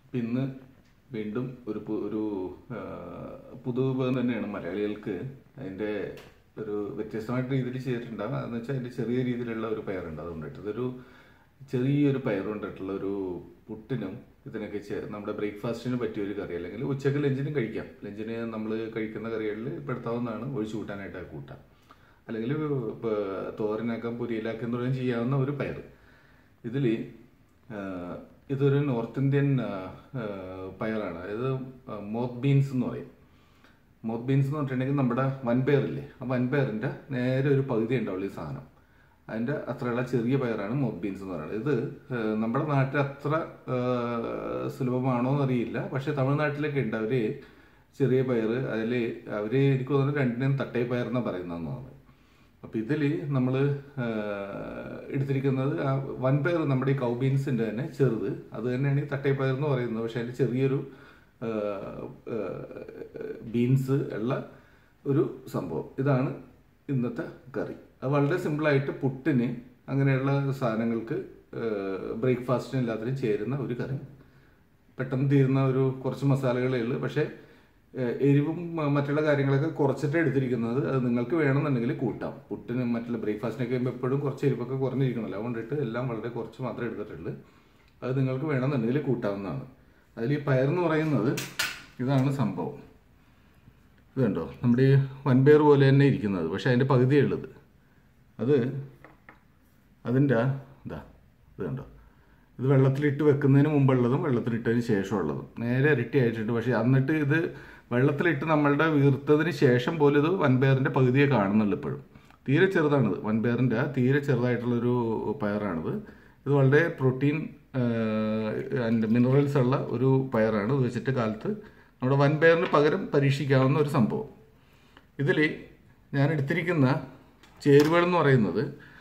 അപ്പം ഇന്ന് വീണ്ടും ഒരു പു- ഒരു ആ, പുതുവിഭവം തന്നെയാണ് മലയാളികൾക്ക് അതിൻ്റെ ഒരു വ്യത്യസ്തമായിട്ട് രീതിയിൽ ചെയ്തിട്ടുണ്ടാകും അതെന്ന് വെച്ചാൽ അതിൻ്റെ ചെറിയ രീതിയിലുള്ള ഒരു പയറുണ്ട് അതുകൊണ്ടിട്ട് ഇതൊരു ചെറിയൊരു പയർ കൊണ്ടിട്ടുള്ള ഒരു പുട്ടിനും ഇതിനൊക്കെ ചേ നമ്മുടെ ബ്രേക്ക്ഫാസ്റ്റിന് പറ്റിയ ഒരു കറി അല്ലെങ്കിൽ ഉച്ചക്ക് ലഞ്ചിനും കഴിക്കാം ലഞ്ചിന് നമ്മൾ കഴിക്കുന്ന കറികളിൽ പെടുത്താവുന്നതാണ് ഒഴിച്ചു കൂട്ടാനായിട്ട് കൂട്ടാം അല്ലെങ്കിൽ ഇപ്പോൾ തോരനാക്കാം പൊരിയിലാക്കാം എന്ന് പറയുന്നത് ചെയ്യാവുന്ന ഒരു പയർ ഇതിൽ ഇതൊരു നോർത്ത് ഇന്ത്യൻ ആ, ആ, പയറാണ് അതായത് മോത്ത് ബീൻസ് എന്ന് പറയും മോത്ത് ബീൻസ് എന്ന് പറഞ്ഞിട്ടുണ്ടെങ്കിൽ നമ്മുടെ വൻപയറില്ലേ ആ വൻപയറിൻ്റെ നേരെ ഒരു പകുതി ഉണ്ടാവുള്ളൂ ഈ സാധനം അതിൻ്റെ അത്രയുള്ള ചെറിയ പയറാണ് മോത്ത് ബീൻസ് എന്ന് പറയുന്നത് ഇത് ആ, നമ്മുടെ നാട്ടിൽ അത്ര ആ, സുലഭമാണോ എന്നറിയില്ല പക്ഷേ തമിഴ്നാട്ടിലൊക്കെ ഉണ്ട് അവർ ചെറിയ പയർ അതിൽ അവർ എനിക്ക് തോന്നുന്നു രണ്ടിനും തട്ടേ പയർ എന്നാണ് പറയുന്നതെന്ന് തോന്നുന്നു അപ്പോൾ ഇതിൽ നമ്മൾ എടുത്തിരിക്കുന്നത് ആ വൻപയർ നമ്മുടെ ഈ കൗബീൻസിൻ്റെ തന്നെ ചെറുത് അത് തന്നെയാണ് ഈ തട്ടയപ്പയർ എന്ന് പറയുന്നത് പക്ഷേ അതിൻ്റെ ചെറിയൊരു ആ, ആ, ബീൻസ് ഉള്ള ഒരു സംഭവം ഇതാണ് ഇന്നത്തെ കറി അത് വളരെ സിമ്പിളായിട്ട് പുട്ടിന് അങ്ങനെയുള്ള സാധനങ്ങൾക്ക് ബ്രേക്ക്ഫാസ്റ്റിന് എല്ലാത്തിനും ചേരുന്ന ഒരു കറി പെട്ടെന്ന് തീരുന്ന ഒരു കുറച്ച് മസാലകളേ ഉള്ളൂ പക്ഷേ ഏഹ്, എരിവും മ- മറ്റുള്ള കാര്യങ്ങളൊക്കെ കുറച്ചിട്ട് എടുത്തിരിക്കുന്നത് അത് നിങ്ങൾക്ക് വേണമെന്നുണ്ടെങ്കിൽ കൂട്ടാം പുട്ടിന് മറ്റുള്ള ബ്രേക്ക്ഫാസ്റ്റിനൊക്കെ കഴിയുമ്പോൾ എപ്പോഴും കുറച്ച് എരിവൊക്കെ കുറഞ്ഞിരിക്കണമല്ലോ അതുകൊണ്ടിട്ട് എല്ലാം വളരെ കുറച്ച് മാത്രമേ എടുത്തിട്ടുള്ളൂ അത് നിങ്ങൾക്ക് വേണമെന്നുണ്ടെങ്കിൽ കൂട്ടാവുന്നതാണ് അതിൽ ഈ പയർ എന്ന് പറയുന്നത് ഇതാണ് സംഭവം ഇത് കണ്ടോ നമ്മുടെ ഈ വൻപയർ പോലെ തന്നെ ഇരിക്കുന്നത് പക്ഷേ അതിൻ്റെ പകുതിയേ ഉള്ളത് അത് അതിൻ്റെ ഇതാ ഇത് കണ്ടോ ഇത് വെള്ളത്തിലിട്ട് വെക്കുന്നതിന് മുമ്പുള്ളതും വെള്ളത്തിലിട്ടതിന് ശേഷമുള്ളതും നേരെ ഇരട്ടി ആയിട്ടുണ്ട് പക്ഷേ എന്നിട്ട് ഇത് വെള്ളത്തിലിട്ട് നമ്മളുടെ വീർത്തതിന് ശേഷം പോലും ഇത് വൻപയറിൻ്റെ പകുതിയെ കാണുന്നുള്ളൂ ഇപ്പോഴും തീരെ ചെറുതാണിത് വൻപയറിൻ്റെ തീരെ ചെറുതായിട്ടുള്ളൊരു പയറാണിത് ഇത് വളരെ പ്രോട്ടീൻ ആൻഡ് മിനറൽസ് ഉള്ള ഒരു പയറാണ് ഇത് വെച്ചിട്ട് കാലത്ത് നമ്മുടെ വൻപയറിന് പകരം പരീക്ഷിക്കാവുന്ന ഒരു സംഭവം ഇതിൽ ഞാൻ എടുത്തിരിക്കുന്ന ചേരുവകൾ എന്ന് പറയുന്നത്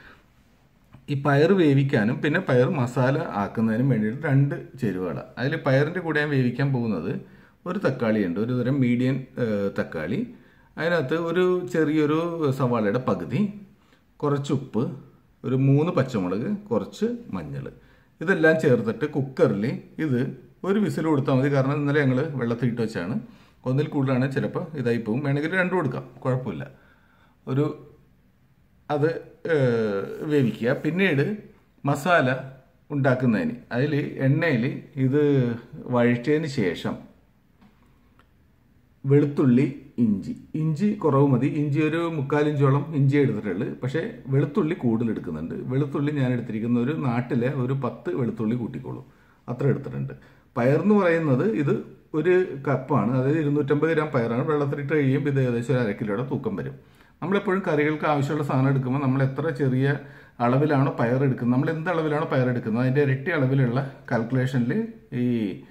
ഈ പയർ വേവിക്കാനും പിന്നെ പയർ മസാല ആക്കുന്നതിനും വേണ്ടിയിട്ട് രണ്ട് ചേരുവകളാണ് അതിൽ പയറിൻ്റെ കൂടെ ഞാൻ വേവിക്കാൻ പോകുന്നത് ഒരു തക്കാളി ഉണ്ട് ഒരു തരം മീഡിയം തക്കാളി അതിനകത്ത് ഒരു ചെറിയൊരു സവാളയുടെ പകുതി കുറച്ച് ഉപ്പ് ഒരു മൂന്ന് പച്ചമുളക് കുറച്ച് മഞ്ഞൾ ഇതെല്ലാം ചേർത്തിട്ട് കുക്കറിൽ ഇത് ഒരു വിസിൽ കൊടുത്താൽ മതി കാരണം ഇന്നലെ ഞങ്ങൾ വെള്ളത്തിൽ ഇട്ട് വെച്ചാണ് ഒന്നിൽ കൂടുതലാണ് ചിലപ്പോൾ ഇതായി പോകും വേണമെങ്കിൽ രണ്ടും കൊടുക്കാം കുഴപ്പമില്ല ഒരു അത് ഏഹ്, വേവിക്കുക പിന്നീട് മസാല ഉണ്ടാക്കുന്നതിന് അതിൽ എണ്ണയിൽ ഇത് വഴറ്റിയതിന് ശേഷം വെളുത്തുള്ളി ഇഞ്ചി ഇഞ്ചി കുറവ് മതി ഇഞ്ചി ഒരു മുക്കാലിഞ്ചോളം ഇഞ്ചി എടുത്തിട്ടുള്ളൂ പക്ഷേ വെളുത്തുള്ളി കൂടുതൽ എടുക്കുന്നുണ്ട് വെളുത്തുള്ളി ഞാൻ എടുത്തിരിക്കുന്ന ഒരു നാട്ടിലെ ഒരു പത്ത് വെളുത്തുള്ളി കൂട്ടിക്കോളൂ അത്ര എടുത്തിട്ടുണ്ട് പയർ എന്ന് പറയുന്നത് ഇത് ഒരു കപ്പാണ് അതായത് ഇരുന്നൂറ്റമ്പത് ഗ്രാം പയറാണ് വെള്ളത്തിലിട്ട് കഴിയുമ്പോൾ ഇത് ഏകദേശം ഒരു അര കിലോയുടെ തൂക്കം വരും നമ്മളെപ്പോഴും കറികൾക്ക് ആവശ്യമുള്ള സാധനം എടുക്കുമ്പോൾ നമ്മൾ എത്ര ചെറിയ അളവിലാണോ പയർ എടുക്കുന്നത് നമ്മൾ എന്ത് അളവിലാണോ പയർ എടുക്കുന്നത് അതിൻ്റെ ഇരട്ടി അളവിലുള്ള കാൽക്കുലേഷനിൽ ഈ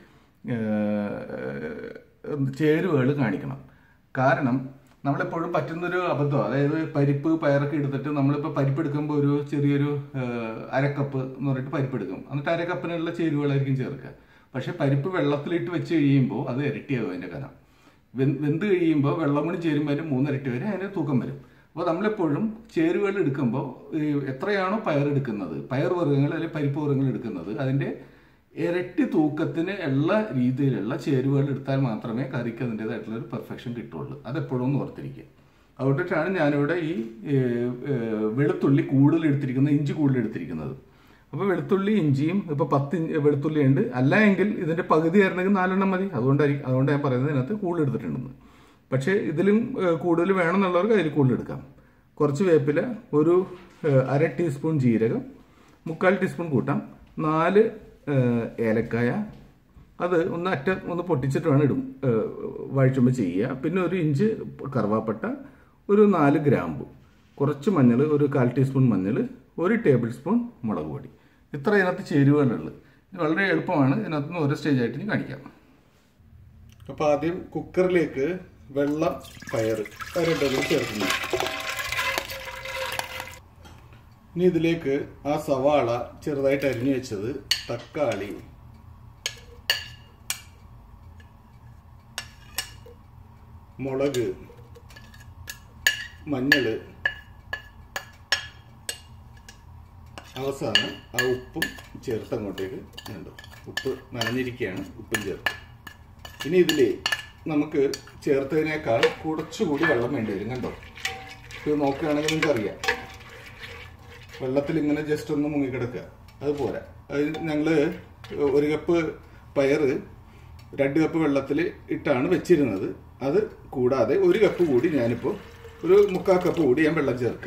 ചേരുവകൾ കാണിക്കണം കാരണം നമ്മളെപ്പോഴും പറ്റുന്നൊരു അബദ്ധം അതായത് പരിപ്പ് പയറൊക്കെ എടുത്തിട്ട് നമ്മളിപ്പോൾ പരിപ്പ് എടുക്കുമ്പോൾ ഒരു ചെറിയൊരു ഏഹ്, അരക്കപ്പ് എന്ന് പറഞ്ഞിട്ട് പരിപ്പ് എടുക്കും എന്നിട്ട് അരക്കപ്പിനുള്ള ചേരുവകളായിരിക്കും ചേർക്കുക പക്ഷെ പരിപ്പ് വെള്ളത്തിലിട്ട് വെച്ച് കഴിയുമ്പോൾ അത് ഇരട്ടിയാവും അതിൻ്റെ കനം വെന്ത് വെന്ത് കഴിയുമ്പോൾ വെള്ളം കൂടി ചേരുമ്പോൾ അതിന് മൂന്നിരട്ടി വരെ അതിന് തൂക്കം വരും അപ്പോൾ നമ്മളെപ്പോഴും ചേരുവകൾ എടുക്കുമ്പോൾ ഈ എത്രയാണോ പയർ എടുക്കുന്നത് പയർ വർഗ്ഗങ്ങൾ അല്ലെങ്കിൽ പരിപ്പ് വർഗ്ഗങ്ങൾ എടുക്കുന്നത് അതിൻ്റെ ഇരട്ടി തൂക്കത്തിന് എല്ലാ രീതിയിലുള്ള ചേരുവകൾ എടുത്താൽ മാത്രമേ കറിക്ക് അതിൻ്റെതായിട്ടുള്ള ഒരു പെർഫെക്ഷൻ കിട്ടുള്ളൂ അതെപ്പോഴും ഒന്ന് ഓർത്തിരിക്കുക അതുകൊണ്ടിട്ടാണ് ഞാനിവിടെ ഈ ഏഹ്, ഏഹ്, വെളുത്തുള്ളി കൂടുതൽ എടുത്തിരിക്കുന്നത് ഇഞ്ചി കൂടുതൽ എടുത്തിരിക്കുന്നത് അപ്പോൾ വെളുത്തുള്ളി ഇഞ്ചിയും ഇപ്പോൾ പത്ത് ഇഞ്ച് വെളുത്തുള്ളി ഉണ്ട് അല്ല എങ്കിൽ ഇതിൻ്റെ പകുതി ആയിരുന്നെങ്കിൽ നാലെണ്ണം മതി അതുകൊണ്ടായിരിക്കും അതുകൊണ്ട് ഞാൻ പറയുന്നത് ഇതിനകത്ത് കൂടുതൽ എടുത്തിട്ടുണ്ടെന്ന് പക്ഷേ ഇതിലും ഏഹ്, കൂടുതൽ വേണമെന്നുള്ളവർക്ക് അതിൽ കൂടുതൽ എടുക്കാം കുറച്ച് വേപ്പില ഒരു ഏഹ്, അര ടീസ്പൂൺ ജീരകം മുക്കാൽ ടീസ്പൂൺ കൂട്ടാം നാല് ഏഹ്, ഏലക്കായ അത് ഒന്ന് അറ്റ ഒന്ന് പൊട്ടിച്ചിട്ട് വേണം ഇടും വഴിച്ചുമ്പോൾ ചെയ്യുക പിന്നെ ഒരു ഇഞ്ച് കറുവാപ്പട്ട ഒരു നാല് ഗ്രാമ്പു കുറച്ച് മഞ്ഞൾ ഒരു കാൽ ടീസ്പൂൺ മഞ്ഞൾ ഒരു ടേബിൾ സ്പൂൺ മുളക് പൊടി ഇത്ര ഇതിനകത്ത് ചേരുവകളുള്ളത് ഇത് വളരെ എളുപ്പമാണ് ഇതിനകത്ത് നിന്ന് ഓരോ സ്റ്റേജ് ആയിട്ട് ഇനി കാണിക്കാം അപ്പോൾ ആദ്യം കുക്കറിലേക്ക് വെള്ള പയർ രണ്ടും ചേർക്കുന്നു ഇനി ഇതിലേക്ക് ആ സവാള ചെറുതായിട്ട് അരിഞ്ഞു വെച്ചത് തക്കാളി മുളക് മഞ്ഞള് അവസാനം ആ ഉപ്പും ചേർത്ത് അങ്ങോട്ടേക്ക് ഇടും ഉപ്പ് നനഞ്ഞിരിക്കുകയാണ് ഉപ്പും ചേർത്ത് ഇനി ഇതിൽ നമുക്ക് ചേർത്തതിനേക്കാൾ കുറച്ചുകൂടി വെള്ളം വേണ്ടി വരും കണ്ടോ ഇത് നോക്കുകയാണെങ്കിൽ നിങ്ങൾക്ക് അറിയാം വെള്ളത്തിൽ ഇങ്ങനെ ജസ്റ്റ് ഒന്ന് മുങ്ങിക്കിടക്കുക അത് പോരാ അത് ഞങ്ങൾ ഒരു കപ്പ് പയറ് രണ്ട് കപ്പ് വെള്ളത്തിൽ ഇട്ടാണ് വെച്ചിരുന്നത് അത് കൂടാതെ ഒരു കപ്പ് കൂടി ഞാനിപ്പോൾ ഒരു മുക്കാൽ കപ്പ് കൂടി ഞാൻ വെള്ളം ചേർക്കുക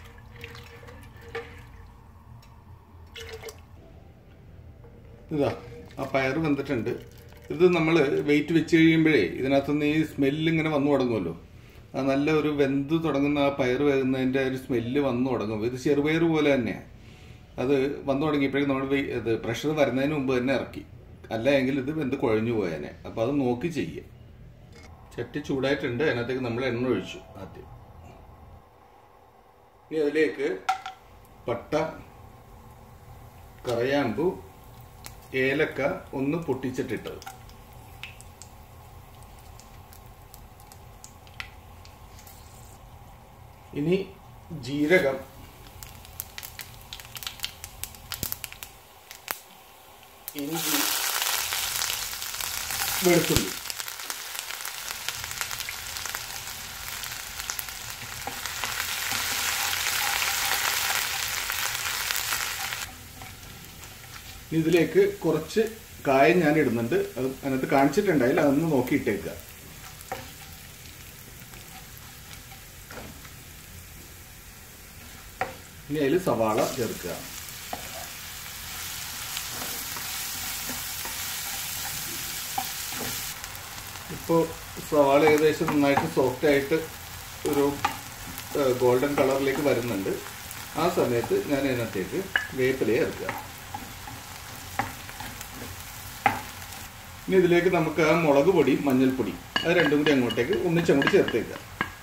ഇതാ ആ പയർ വെന്തിട്ടുണ്ട് ഇത് നമ്മൾ വെയിറ്റ് വെച്ച് കഴിയുമ്പോഴേ ഇതിനകത്തുനിന്ന് ഈ സ്മെല്ല് ഇങ്ങനെ വന്നു തുടങ്ങുമല്ലോ ആ നല്ല ഒരു വെന്ത് തുടങ്ങുന്ന ആ പയർ വേകുന്നതിൻ്റെ ഒരു സ്മെല്ല് വന്നു തുടങ്ങും ഇത് ചെറുപയർ പോലെ തന്നെയാണ് അത് വന്നു തുടങ്ങിയപ്പോഴേക്കും നമ്മൾ വെ- ഇത് പ്രഷർ വരുന്നതിന് മുമ്പ് തന്നെ ഇറക്കി അല്ല എങ്കിൽ ഇത് വെന്ത് കുഴഞ്ഞു പോയേനെ അപ്പോൾ അത് നോക്കി ചെയ്യുക ചട്ടി ചൂടായിട്ടുണ്ട് അതിനകത്തേക്ക് നമ്മൾ എണ്ണ ഒഴിച്ചു ആദ്യം ഇനി അതിലേക്ക് പട്ട കറയാമ്പു ഏലക്ക ഒന്ന് പൊട്ടിച്ചിട്ടിട്ടത് ഇനി ജീരകം ഇഞ്ചി വെളുത്തുള്ളി ഇതിലേക്ക് കുറച്ച് കായം ഞാൻ ഇടുന്നുണ്ട് അത് അതിനകത്ത് കാണിച്ചിട്ടുണ്ടായില്ല അതൊന്ന് നോക്കിയിട്ടേക്കുക ഇനി അതിൽ സവാള ചേർക്കുക ഇപ്പോൾ സവാള ഏകദേശം നന്നായിട്ട് സോഫ്റ്റ് ആയിട്ട് ഒരു ഗോൾഡൻ കളറിലേക്ക് വരുന്നുണ്ട് ആ സമയത്ത് ഞാൻ അതിനകത്തേക്ക് വേപ്പിലയെ ഇറക്കുക ഇനി ഇതിലേക്ക് നമുക്ക് ആ മുളക് പൊടി മഞ്ഞൾപ്പൊടി അത് രണ്ടും കൂടി അങ്ങോട്ടേക്ക് ഒന്നിച്ചങ്ങോട്ട് ചേർത്തേക്കുക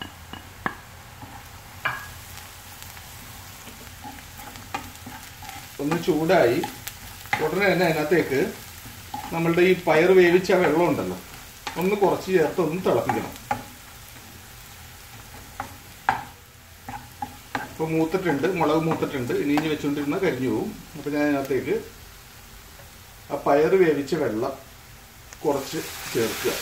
ഒന്ന് ചൂടായി ഉടനെ തന്നെ അതിനകത്തേക്ക് നമ്മളുടെ ഈ പയർ വേവിച്ച വെള്ളം ഉണ്ടല്ലോ ഒന്ന് കുറച്ച് ചേർത്ത് ഒന്ന് തിളപ്പിക്കണം ഇപ്പൊ മൂത്തിട്ടുണ്ട് മുളക് മൂത്തിട്ടുണ്ട് ഇനി ഇനി വെച്ചുകൊണ്ടിരുന്ന കരിഞ്ഞു പോവും അപ്പൊ ഞാൻ അതിനകത്തേക്ക് ആ പയർ വേവിച്ച വെള്ളം കുറച്ച് ചേർക്കുക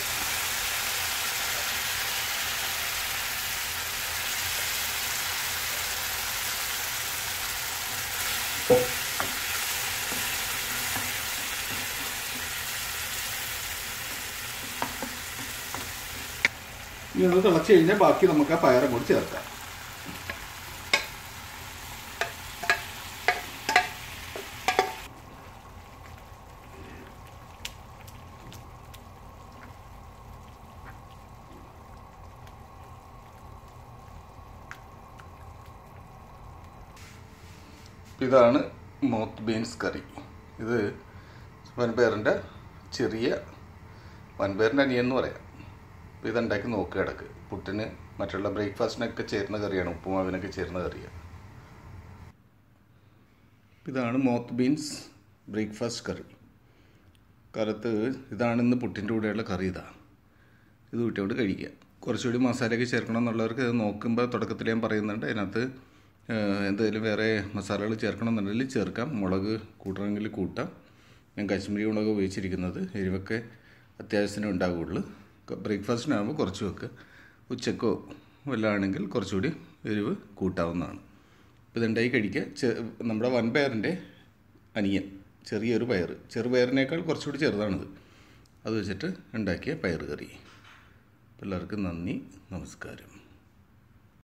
ഇനി ഒന്ന് തിളച്ച് കഴിഞ്ഞാൽ ബാക്കി നമുക്ക് ആ പയറും കൂടി ചേർക്കാം ഇതാണ് മോത്ത് ബീൻസ് കറി ഇത് വൻപയറിൻ്റെ ചെറിയ വൻപയറിൻ്റെ അനിയൻ എന്ന് പറയാം അപ്പോൾ ഇതുണ്ടാക്കി നോക്കുക ഇടക്ക് പുട്ടിന് മറ്റുള്ള ബ്രേക്ക്ഫാസ്റ്റിനൊക്കെ ചേരുന്ന കറിയാണ് ഉപ്പുമാവിനൊക്കെ ചേരുന്ന കറിയാണ് ഇതാണ് മോത്ത് ബീൻസ് ബ്രേക്ക്ഫാസ്റ്റ് കറി കാലത്ത് ഇതാണ് ഇന്ന് പുട്ടിൻ്റെ കൂടെയുള്ള കറി ഇതാ ഇത് കൂട്ടിയോട് കഴിക്കുക കുറച്ചുകൂടി മസാലയൊക്കെ ചേർക്കണം എന്നുള്ളവർക്ക് ഇത് നോക്കുമ്പോൾ തുടക്കത്തിൽ ഞാൻ പറയുന്നുണ്ട് അതിനകത്ത് എന്തെങ്കിലും വേറെ മസാലകൾ ചേർക്കണം എന്നുണ്ടെങ്കിൽ ചേർക്കാം മുളക് കൂട്ടണമെങ്കിൽ കൂട്ടാം ഞാൻ കാശ്മീരി മുളക് ഉപയോഗിച്ചിരിക്കുന്നത് എരിവൊക്കെ അത്യാവശ്യത്തിന് ഉണ്ടാവുകയുള്ളൂ ബ്രേക്ക്ഫാസ്റ്റിനാകുമ്പോൾ കുറച്ച് വെക്കുക ഉച്ചക്കോ വല്ലതാണെങ്കിൽ കുറച്ചുകൂടി എരിവ് കൂട്ടാവുന്നതാണ് അപ്പോൾ ഇതുണ്ടായി കഴിക്കുക ചെ- നമ്മുടെ വൻപയറിൻ്റെ അനിയൻ ചെറിയൊരു പയർ ചെറുപയറിനേക്കാൾ കുറച്ചുകൂടി ചെറുതാണിത് അത് വെച്ചിട്ട് ഉണ്ടാക്കിയ പയർ കറി എല്ലാവർക്കും നന്ദി നമസ്കാരം